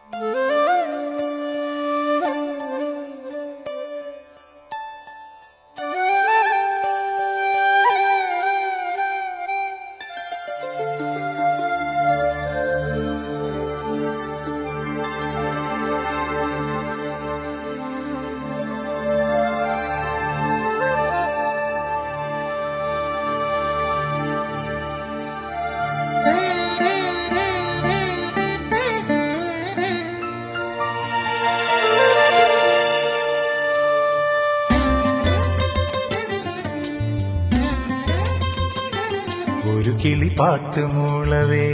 ഒരു കിളി പാട്ടുമൂളവേ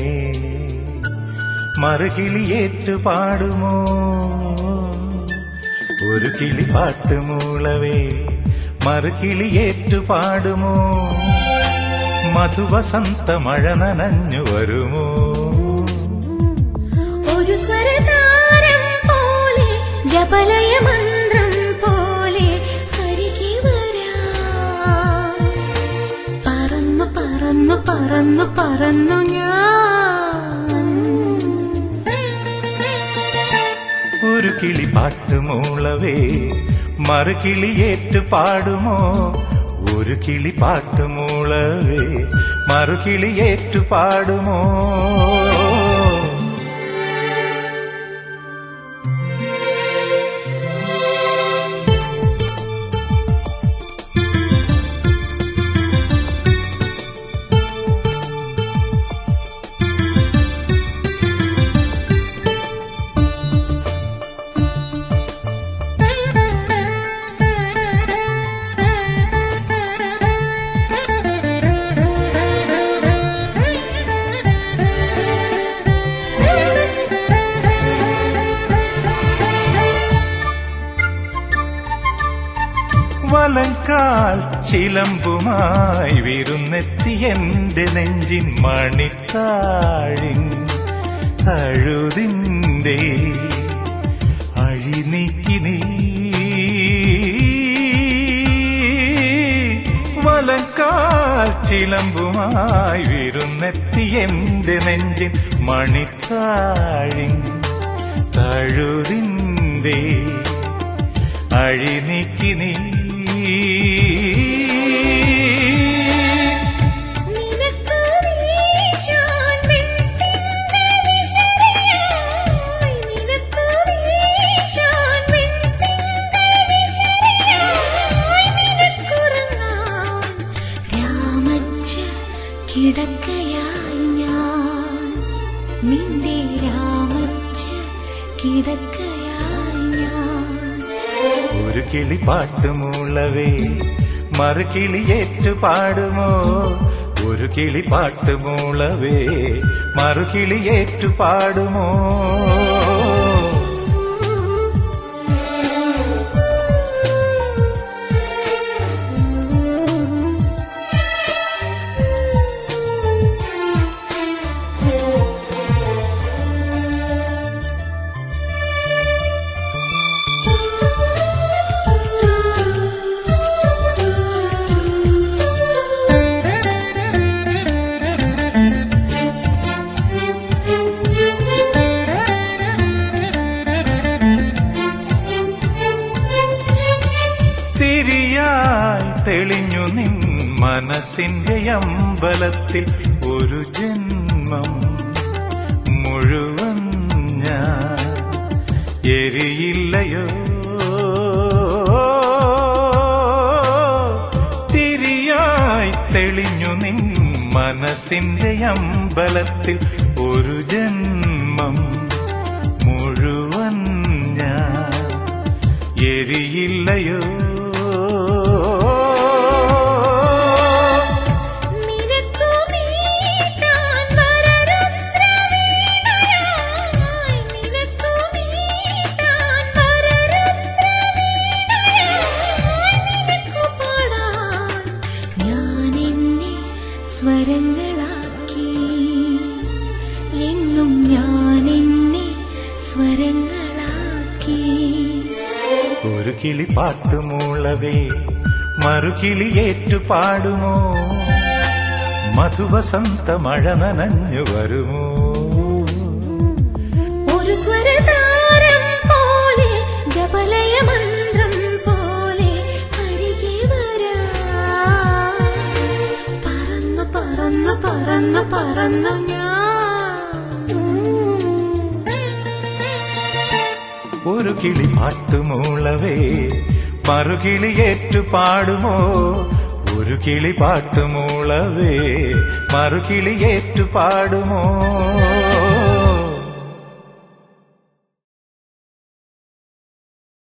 മറുകിളിയേറ്റു പാടുമോ ഒരു കിളി പാട്ടുമൂളവേ മറുകിളിയേറ്റു പാടുമോ മധുവസന്ത മഴ നനഞ്ഞു വരുമോ ഒരു സ്വരതാരം പോലെ ജപലയ മന്ത്രം പോലെ അരികെ വരാം പറന്നു പറന്നു പറന്നു പറന്നു ഞാൻ ഒരു കിളി പാട്ടുമൂളവേ മറുകിളിയേറ്റു പാടുമോ ഒരു കിളി പാട്ടുമൂളവേ മറുകിളിയേറ്റു പാടുമോ വലങ്കാൽ ചിലമ്പുമായി വിരുന്നെത്തി എന്റെ നെഞ്ചിൻ മണിത്താഴിൻ അഴുതിന്റെ അഴിനീക്കി നീ വലങ്കാൽ ചിലമ്പുമായി വിരുന്നെത്തി എന്റെ നെഞ്ചിൻ മണിത്താഴിൻ തഴുതിന്റെ അഴിനീക്കി നീ നിനക്ക് വീശാൻ വെൺതിങ്കൾ വിശറിയായി നിനക്ക് വീശാൻ വെൺതിങ്കൾ വിശറിയായി നിനക്കുറങ്ങാൻ രാമച്ച കിടക്കയായി ഞാൻ നിന്റെ രാമച്ച കിടക്കയായി ഞാൻ ഒരു കിളി പാട്ടുമൂളവേ മറുകിളിയേറ്റു പാടുമോ ഒരു കിളി പാട്ടുമൂളവേ മറുകിളിയേറ്റു പാടുമോ തിരിയായി തെളിഞ്ഞു നിൻ മനസ്സിന്റെ അമ്പലത്തിൽ ഒരു ജന്മം മുഴുവൻ ഞാൻ എരിയില്ലയോ തിരിയായി തെളിഞ്ഞു നിൻ മനസ്സിന്റെ അമ്പലത്തിൽ ഒരു ജന്മം മുഴുവൻ ഞാൻ എരിയില്ലയോ നിനക്കു മീട്ടാൻ വരരുദ്രവീണയായി നിനക്കു മീട്ടാൻ വരരുദ്രവീണയായി നിനക്കു പാടാൻ ഞാൻ എന്നെ സ്വരങ്ങളാക്കി എന്നും ഞാൻ എന്നെ സ്വരങ്ങളാക്കി ഒരു കിളി പാട്ടുമൂളവേ മറുകിളിയേറ്റു പാടുമോ മധുവസന്ത മഴ നനഞ്ഞു വരുമോ ഒരു ഒരു സ്വരതാരം പോലെ ജപലയ മന്ത്രം പോലെ അരികെ വരാ പറന്നു പറന്നു പറന്നു പറന്നു ഞാൻ ഒരു കിളി പാട്ടുമൂളവേ മറുകിളി ഏറ്റു പാടുമോ ഒരു കിളി പാട്ടുമൂളവേ മറുകിളി ഏറ്റു പാടുമോ